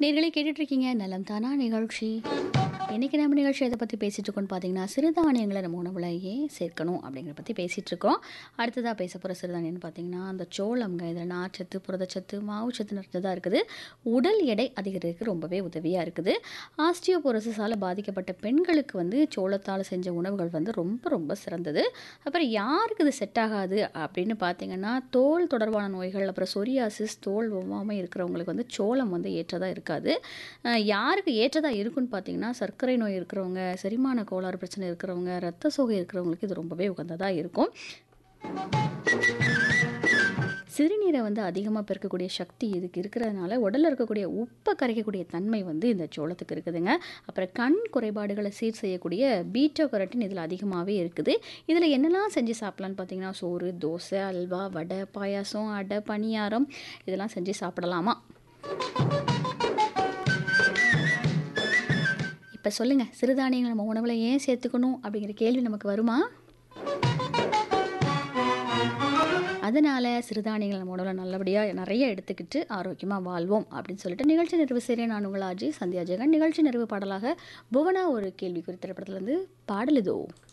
நேர்களே கேட்டுட்ருக்கீங்க நலம் தானா நிகழ்ச்சி இன்றைக்கி நம்ம நிகழ்ச்சி எதை பற்றி பேசிகிட்டு இருக்கோம்னு பார்த்தீங்கன்னா சிறுதானியங்களை நம்ம உணவில் ஏன் சேர்க்கணும் அப்படிங்கிறத பற்றி பேசிகிட்டு இருக்கோம் அடுத்ததாக பேச போகிற சிறுதானியம்னு பார்த்தீங்கன்னா அந்த சோளம்ங்க இதில் நார்ச்சத்து புரதச்சத்து மாவுச்சத்து நிறைஞ்சதாக இருக்குது உடல் எடை அதிகரிக்கிறதுக்கு ரொம்பவே உதவியாக இருக்குது ஆஸ்டியோபோரோசிஸால் பாதிக்கப்பட்ட பெண்களுக்கு வந்து சோளத்தால் செஞ்ச உணவுகள் வந்து ரொம்ப ரொம்ப சிறந்தது அப்புறம் யாருக்கு இது செட் ஆகாது அப்படின்னு பார்த்தீங்கன்னா தோல் தொடர்பான நோய்கள் அப்புறம் சொரியாசிஸ் தோல் ஒவ்வாமை இருக்கிறவங்களுக்கு வந்து சோளம் வந்து ஏற்றதாக இருக்காது அஹ் யாருக்கு ஏற்றதாக இருக்குன்னு பார்த்தீங்கன்னா சர்க்கரை நோய் இருக்கிறவங்க செரிமான கோளாறு பிரச்சனை இருக்கிறவங்க ரத்த சோகை இருக்கிறவங்களுக்கு இது ரொம்பவே உகந்ததாக இருக்கும் சிறுநீரை வந்து அதிகமாக பெருக்கக்கூடிய சக்தி இதுக்கு இருக்கிறதுனால உடலில் இருக்கக்கூடிய உப்பை கரைக்கக்கூடிய தன்மை வந்து இந்த சோளத்துக்கு இருக்குதுங்க அப்புறம் கண் குறைபாடுகளை சீர் செய்யக்கூடிய பீட்டோ கரட்டின் இதில் அதிகமாகவே இருக்குது இதில் என்னெல்லாம் செஞ்சு சாப்பிட்லான்னு பார்த்தீங்கன்னா சோறு தோசை அல்வா வடை பாயாசம் அடை பணியாரம் இதெல்லாம் செஞ்சு சாப்பிடலாமா இப்போ சொல்லுங்கள் சிறுதானியங்கள் நம்ம உணவில் ஏன் சேர்த்துக்கணும் அப்படிங்கிற கேள்வி நமக்கு வருமா அதனால் சிறுதானியங்கள் நம்ம உணவில் நல்லபடியாக நிறைய எடுத்துக்கிட்டு ஆரோக்கியமாக வாழ்வோம் அப்படின்னு சொல்லிட்டு நிகழ்ச்சி நிறைவு செய்கிறேன் நான் உங்கள் ஆஜி சந்தியா ஜெகன் நிகழ்ச்சி நிறைவு பாடலாக புவனா ஒரு கேள்வி குறித்த திரைப்படத்துலேருந்து பாடலுதோ